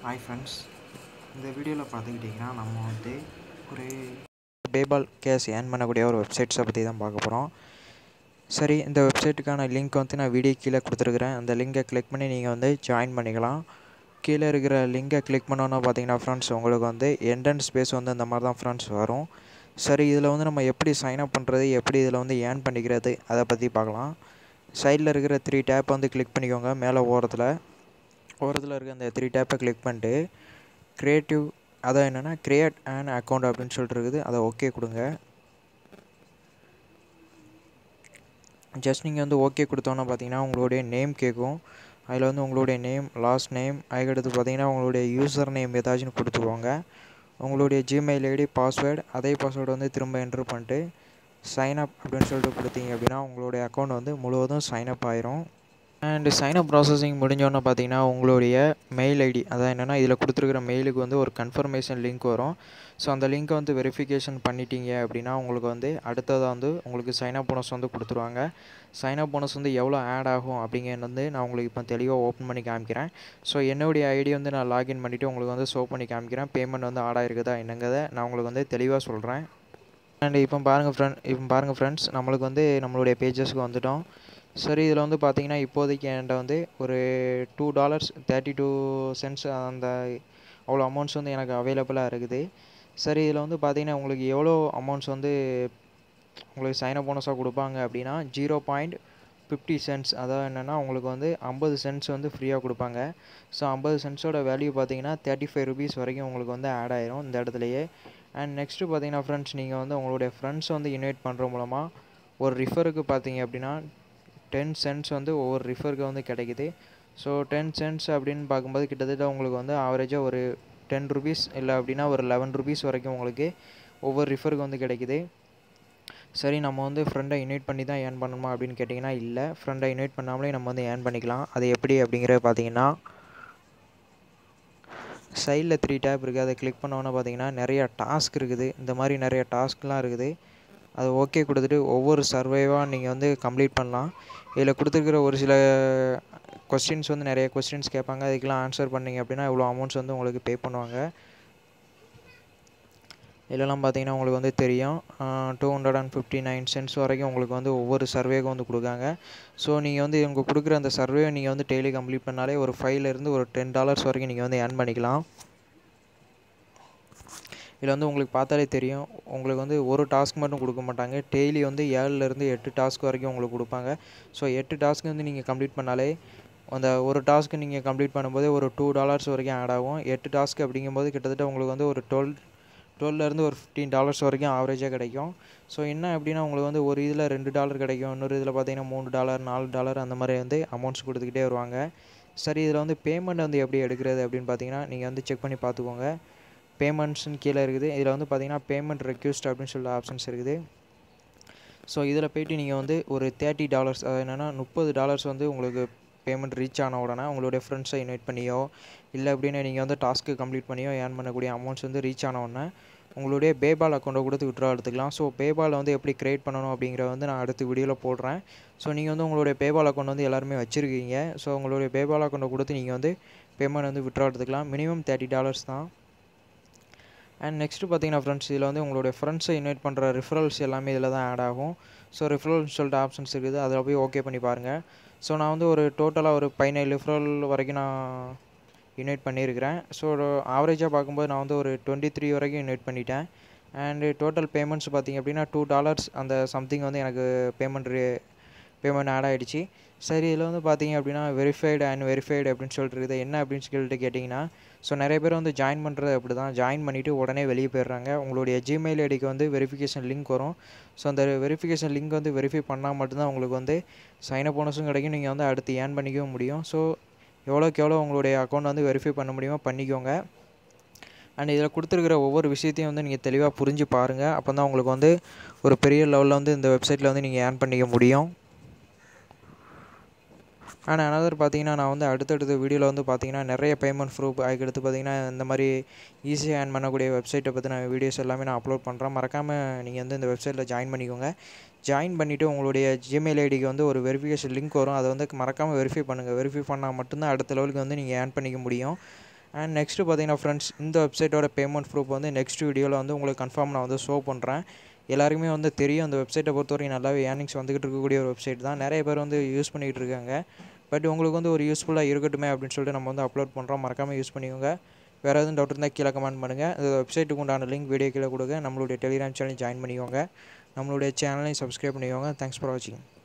hi friends இந்த வீடியோவில் பார்த்துக்கிட்டிங்கன்னா நம்ம வந்து ஒரு பேபால் கேஷ் ஏர்ன் பண்ணக்கூடிய ஒரு வெப்சைட்ஸை பற்றி தான் பார்க்க போகிறோம் சரி இந்த வெப்சைட்டுக்கான லிங்க் வந்து நான் வீடியோ கீழே கொடுத்துருக்குறேன் அந்த லிங்கை கிளிக் பண்ணி நீங்கள் வந்து ஜாயின் பண்ணிக்கலாம் கீழே இருக்கிற லிங்கை கிளிக் பண்ணோன்னா பார்த்தீங்கன்னா ஃப்ரெண்ட்ஸ் உங்களுக்கு வந்து என்ட்ரன்ஸ் பேஸ் வந்து இந்த மாதிரி தான் ஃப்ரெண்ட்ஸ் வரும் சரி இதில் வந்து நம்ம எப்படி சைன் அப் பண்ணுறது எப்படி இதில் வந்து ஏர்ன் பண்ணிக்கிறது அதை பற்றி பார்க்கலாம் சைடில் இருக்கிற த்ரீ டேப் வந்து கிளிக் பண்ணிக்கோங்க மேலே ஓரத்தில் ஓரத்தில் இருக்க அந்த த்ரீ டேப்பை கிளிக் பண்ணிட்டு க்ரியேட்டிவ் அதான் என்னென்னா க்ரியேட் அண்ட் அக்கௌண்ட் அப்படின்னு சொல்லிட்டு இருக்குது அதை ஓகே கொடுங்க ஜஸ்ட் நீங்கள் வந்து ஓகே கொடுத்தோன்னா பார்த்தீங்கன்னா உங்களுடைய நேம் கேட்கும் அதில் வந்து உங்களுடைய நேம் லாஸ்ட் நேம் அதுக்கடுத்து பார்த்தீங்கன்னா உங்களுடைய யூசர் நேம் ஏதாச்சும் கொடுத்துக்கோங்க உங்களுடைய ஜிமெயில் ஐடி பாஸ்வேர்டு அதே பாஸ்வேர்டு வந்து திரும்ப என்ட்ரு பண்ணிட்டு சைன் அப் அப்படின்னு சொல்லிட்டு கொடுத்தீங்க அப்படின்னா உங்களுடைய அக்கௌண்ட் வந்து முழுவதும் சைன் அப் ஆயிரும் அண்டு சைன் அப் ப்ராசஸிங் முடிஞ்சோன்னே பார்த்தீங்கன்னா உங்களுடைய மெயில் ஐடி அதான் என்னென்னா இதில் கொடுத்துருக்குற மெயிலுக்கு வந்து ஒரு கன்ஃபர்மேஷன் லிங்க் வரும் ஸோ அந்த லிங்க்கை வந்து வெரிஃபிகேஷன் பண்ணிட்டீங்க அப்படின்னா உங்களுக்கு வந்து அடுத்ததாக வந்து உங்களுக்கு சைன் அப் போனஸ் வந்து கொடுத்துருவாங்க சைன் அப் போனஸ் வந்து எவ்வளோ ஆட் ஆகும் அப்படிங்கிறது வந்து நான் உங்களுக்கு இப்போ தெளிவாக ஓப்பன் பண்ணி காமிக்கிறேன் ஸோ என்னுடைய ஐடி வந்து நான் லாகின் பண்ணிவிட்டு உங்களுக்கு வந்து ஷோ பண்ணி காமிக்கிறேன் பேமெண்ட் வந்து ஆட் ஆகிருக்குதா என்னங்கிறத நான் உங்களுக்கு வந்து தெளிவாக சொல்கிறேன் அண்ட் இப்போ பாருங்கள் ஃப்ரெண்ட் இப்போ பாருங்கள் ஃப்ரெண்ட்ஸ் நம்மளுக்கு வந்து நம்மளுடைய பேஜஸ்க்கு வந்துட்டோம் சரி இதில் வந்து பார்த்தீங்கன்னா இப்போதைக்கு என்கிட்ட வந்து ஒரு two dollars thirty two cents அந்த அவ்வளோ அமௌண்ட்ஸ் வந்து எனக்கு அவைலபிளாக இருக்குது சரி இதில் வந்து பார்த்தீங்கன்னா உங்களுக்கு எவ்வளோ அமௌண்ட்ஸ் வந்து உங்களுக்கு சைனப் போனஸாக கொடுப்பாங்க அப்படின்னா ஜீரோ பாயிண்ட் ஃபிஃப்டி சென்ட்ஸ் அதாவது என்னென்னா உங்களுக்கு வந்து ஐம்பது சென்ட்ஸ் வந்து ஃப்ரீயாக கொடுப்பாங்க ஸோ ஐம்பது சென்ட்ஸோட வேல்யூ பார்த்தீங்கன்னா தேர்ட்டி ஃபைவ் ருபீஸ் வரைக்கும் உங்களுக்கு வந்து ஆட் ஆயிரும் இந்த இடத்துலையே அண்ட் நெக்ஸ்ட்டு பார்த்தீங்கன்னா ஃப்ரெண்ட்ஸ் நீங்கள் வந்து உங்களுடைய ஃப்ரெண்ட்ஸ் வந்து இன்வைட் பண்ணுற மூலமாக ஒரு ரிஃபருக்கு பார்த்தீங்க அப்படின்னா டென் சென்ட்ஸ் வந்து ஒவ்வொரு ரிஃபருக்கு வந்து கிடைக்குது ஸோ டென் சென்ட்ஸ் அப்படின்னு பார்க்கும்போது கிட்டத்தட்ட உங்களுக்கு வந்து ஆவரேஜாக ஒரு டென் ருபீஸ் இல்லை அப்படின்னா ஒரு லெவன் ருபீஸ் வரைக்கும் உங்களுக்கு ஒவ்வொரு ரிஃபருக்கு வந்து கிடைக்குது சரி நம்ம வந்து ஃப்ரெண்டை இன்வைட் பண்ணி தான் ஏர்ன் பண்ணணுமா அப்படின்னு கேட்டிங்கன்னா இல்லை ஃப்ரெண்டை இன்வைட் பண்ணாமலே நம்ம வந்து ஏர்ன் பண்ணிக்கலாம் அது எப்படி அப்படிங்கிறத பார்த்தீங்கன்னா சைடில் த்ரீ டேப் இருக்குது அதை கிளிக் பண்ணோன்னே பார்த்தீங்கன்னா நிறையா டாஸ்க் இருக்குது இந்த மாதிரி நிறைய டாஸ்க்லாம் இருக்குது அது ஓகே கொடுத்துட்டு ஒவ்வொரு சர்வேவாக நீங்கள் வந்து கம்ப்ளீட் பண்ணலாம் இதில் கொடுத்துருக்கிற ஒரு சில கொஸ்டின்ஸ் வந்து நிறைய கொஸ்டின்ஸ் கேட்பாங்க அதுக்கெலாம் ஆன்சர் பண்ணிங்க அப்படின்னா இவ்வளோ அமௌண்ட்ஸ் வந்து உங்களுக்கு பே பண்ணுவாங்க இதெல்லாம் பார்த்தீங்கன்னா உங்களுக்கு வந்து தெரியும் two hundred and fifty nine cents வரைக்கும் உங்களுக்கு வந்து ஒவ்வொரு சர்வேக்கும் வந்து கொடுக்காங்க ஸோ நீங்கள் வந்து இவங்க கொடுக்குற அந்த சர்வே நீங்கள் வந்து டெய்லி கம்ப்ளீட் பண்ணாலே ஒரு ஃபைவ்லேருந்து ஒரு டென் டாலர்ஸ் வரைக்கும் நீங்கள் வந்து ஏர்ன் பண்ணிக்கலாம் இதில் வந்து உங்களுக்கு பார்த்தாலே தெரியும் உங்களுக்கு வந்து ஒரு டாஸ்க் மட்டும் கொடுக்க மாட்டாங்க டெய்லி வந்து ஏழுலேருந்து எட்டு டாஸ்க் வரைக்கும் உங்களுக்கு கொடுப்பாங்க ஸோ எட்டு டாஸ்க் வந்து நீங்கள் கம்ப்ளீட் பண்ணாலே அந்த ஒரு டாஸ்க்கு நீங்கள் கம்ப்ளீட் பண்ணும்போது ஒரு டூ டாலர்ஸ் வரைக்கும் ஆட் ஆகும் எட்டு டாஸ்க் அப்படிங்கும்போது கிட்டத்தட்ட உங்களுக்கு வந்து ஒரு டுவெல் டுவெல்லேருந்து ஒரு ஃபிஃப்டீன் டாலர்ஸ் வரைக்கும் ஆவரேஜாக கிடைக்கும் ஸோ என்ன அப்படின்னா உங்களுக்கு வந்து ஒரு இதில் ரெண்டு டாலர் கிடைக்கும் இன்னொரு இதில் பார்த்தீங்கன்னா மூணு டாலர் நாலு டாலர் அந்த மாதிரி வந்து அமௌண்ட்ஸ் கொடுத்துக்கிட்டே வருவாங்க சரி இதில் வந்து பேமெண்ட் வந்து எப்படி எடுக்கிறது அப்படின்னு பார்த்தீங்கன்னா நீங்கள் வந்து செக் பண்ணி பார்த்துக்கோங்க பேமெண்ட்ஸ்னு கீழே இருக்குது இதில் வந்து பார்த்தீங்கன்னா பேமெண்ட் ரெக்யூஸ்ட் அப்படின்னு சொல்லிட்டு ஆப்ஷன்ஸ் இருக்குது ஸோ இதில் போய்ட்டு நீங்கள் வந்து ஒரு தேர்ட்டி டாலர்ஸ் அது என்னென்னா முப்பது டாலர்ஸ் வந்து உங்களுக்கு பேமெண்ட் ரீச் ஆன உடனே உங்களுடைய ஃப்ரெண்ட்ஸை இன்வைட் பண்ணியோ இல்லை அப்படின்னு நீங்கள் வந்து டாஸ்க்கு கம்ப்ளீட் பண்ணியோ ஏர்ன் பண்ணக்கூடிய அமௌண்ட்ஸ் வந்து ரீச் ஆன உடனே உங்களுடைய பேபால் அக்கௌண்ட்டை கொடுத்து விட்ரா எடுத்துக்கலாம் ஸோ பேபால் வந்து எப்படி க்ரியேட் பண்ணணும் அப்படிங்கிற வந்து நான் அடுத்த வீடியோவில் போடுறேன் ஸோ நீங்கள் வந்து உங்களுடைய பேபால் அக்கௌண்ட் வந்து எல்லாருமே வச்சுருக்கீங்க ஸோ உங்களுடைய பேபால் அக்கௌண்ட்டை கொடுத்து நீங்கள் வந்து பேமெண்ட் வந்து விட்ரா எடுத்துக்கலாம் மினிமம் தேர்ட்டி டாலர்ஸ் தான் அண்ட் நெக்ஸ்ட்டு பார்த்தீங்கன்னா ஃப்ரெண்ட்ஸ் இதில் வந்து உங்களுடைய ஃப்ரெண்ட்ஸை இன்வைட் பண்ணுற ரிஃபரல்ஸ் எல்லாமே இதில் தான் ஆட் ஆகும் ஸோ ரிஃபரல்ஸ் சொல்லிட்டு ஆப்ஷன்ஸ் இருக்குது அதில் போய் ஓகே பண்ணி பாருங்கள் ஸோ நான் வந்து ஒரு டோட்டலாக ஒரு பதினேழு ரிஃபரல் வரைக்கும் நான் இன்வைட் பண்ணியிருக்கிறேன் ஸோ ஆவரேஜாக பார்க்கும்போது நான் வந்து ஒரு டுவெண்ட்டி த்ரீ வரைக்கும் இன்வைட் பண்ணிட்டேன் அண்டு டோட்டல் பேமெண்ட்ஸ் பார்த்திங்க அப்படின்னா டூ டாலர்ஸ் அந்த சம்திங் வந்து எனக்கு பேமெண்ட் பேமெண்ட் ஆட் ஆகிடுச்சு சரி இதில் வந்து பார்த்தீங்க அப்படின்னா வெரிஃபைடு அண்ட் வெரிஃபைடு அப்படின்னு சொல்லிட்டு இருக்குது என்ன அப்படின்னு சொல்லிட்டு கேட்டிங்கன்னா ஸோ நிறைய பேர் வந்து ஜாயின் பண்ணுறது அப்படி தான் ஜாயின் பண்ணிவிட்டு உடனே வெளியே போயிடுறாங்க உங்களுடைய ஜிமெயில் ஐடிக்கு வந்து வெரிஃபிகேஷன் லிங்க் வரும் ஸோ அந்த வெரிஃபிகேஷன் லிங்க் வந்து வெரிஃபை பண்ணால் மட்டும்தான் உங்களுக்கு வந்து சைனப் போனஸும் கிடைக்கும் நீங்கள் வந்து அடுத்து ஏர்ன் பண்ணிக்கவும் முடியும் ஸோ எவ்வளோக்கு எவ்வளோ உங்களுடைய அக்கௌண்ட் வந்து வெரிஃபை பண்ண முடியுமோ பண்ணிக்கோங்க அண்ட் இதில் கொடுத்துருக்கிற ஒவ்வொரு விஷயத்தையும் வந்து நீங்கள் தெளிவாக புரிஞ்சு பாருங்கள் அப்போ தான் உங்களுக்கு வந்து ஒரு பெரிய லெவலில் வந்து இந்த வெப்சைட்டில் வந்து நீங்கள் ஏர்ன் பண்ணிக்க முடியும் அண்ட் அனதர் பார்த்தீங்கன்னா நான் வந்து அடுத்தடுத்த வீடியோவில் வந்து பார்த்தீங்கன்னா நிறைய பேமெண்ட் ப்ரூஃப் அதுக்கடுத்து பார்த்தீங்கன்னா இந்த மாதிரி ஈஸியாக ஏர்ன் பண்ணக்கூடிய வெப்சைட்டை பற்றின வீடியோஸ் எல்லாமே நான் அப்லோட் பண்ணுறேன் மறக்காமல் நீங்கள் வந்து இந்த வெப்சைட்டில் ஜாயின் பண்ணிக்கோங்க ஜாயின் பண்ணிவிட்டு உங்களுடைய ஜிமெயில் ஐடிக்கு வந்து ஒரு வெரிஃபிகேஷன் லிங்க் வரும் அதை வந்து மறக்காமல் வெரிஃபை பண்ணுங்கள் வெரிஃபை பண்ணால் மட்டும்தான் அடுத்த லெவலுக்கு வந்து நீங்கள் ஏர்ன் பண்ணிக்க முடியும் அண்ட் நெக்ஸ்ட்டு பார்த்தீங்கன்னா ஃப்ரெண்ட்ஸ் இந்த வெப்சைட்டோட பேமெண்ட் ப்ரூஃப் வந்து நெக்ஸ்ட் வீடியோவில் வந்து உங்களுக்கு கன்ஃபார்ம் நான் வந்து ஷோ பண்ணுறேன் எல்லாருக்குமே வந்து தெரியும் அந்த வெப்சைட்டை பொறுத்த வரைக்கும் நல்லாவே ஏர்னிங்ஸ் வந்துகிட்டு இருக்கக்கூடிய ஒரு வெப்சைட் தான் நிறைய பேர் வந்து யூஸ் பண்ணிகிட்டு இருக்காங்க பட் உங்களுக்கு வந்து ஒரு யூஸ்ஃபுல்லாக இருக்கட்டுமே அப்படின்னு சொல்லிட்டு நம்ம வந்து அப்லோட் பண்ணுறோம் மறக்காமல் யூஸ் பண்ணிக்கோங்க வேறு எதுவும் டவுட் இருந்தால் கீழே கமெண்ட் பண்ணுங்கள் இந்த வெப்சைட்டுக்கு உண்டான லிங்க் வீடியோ கீழே கொடுங்க நம்மளுடைய டெலிகிராம் சேனல் ஜாயின் பண்ணிக்கோங்க நம்மளுடைய சேனலையும் சப்ஸ்கிரைப் பண்ணிக்கோங்க தேங்க்ஸ் ஃபார் வாட்சிங்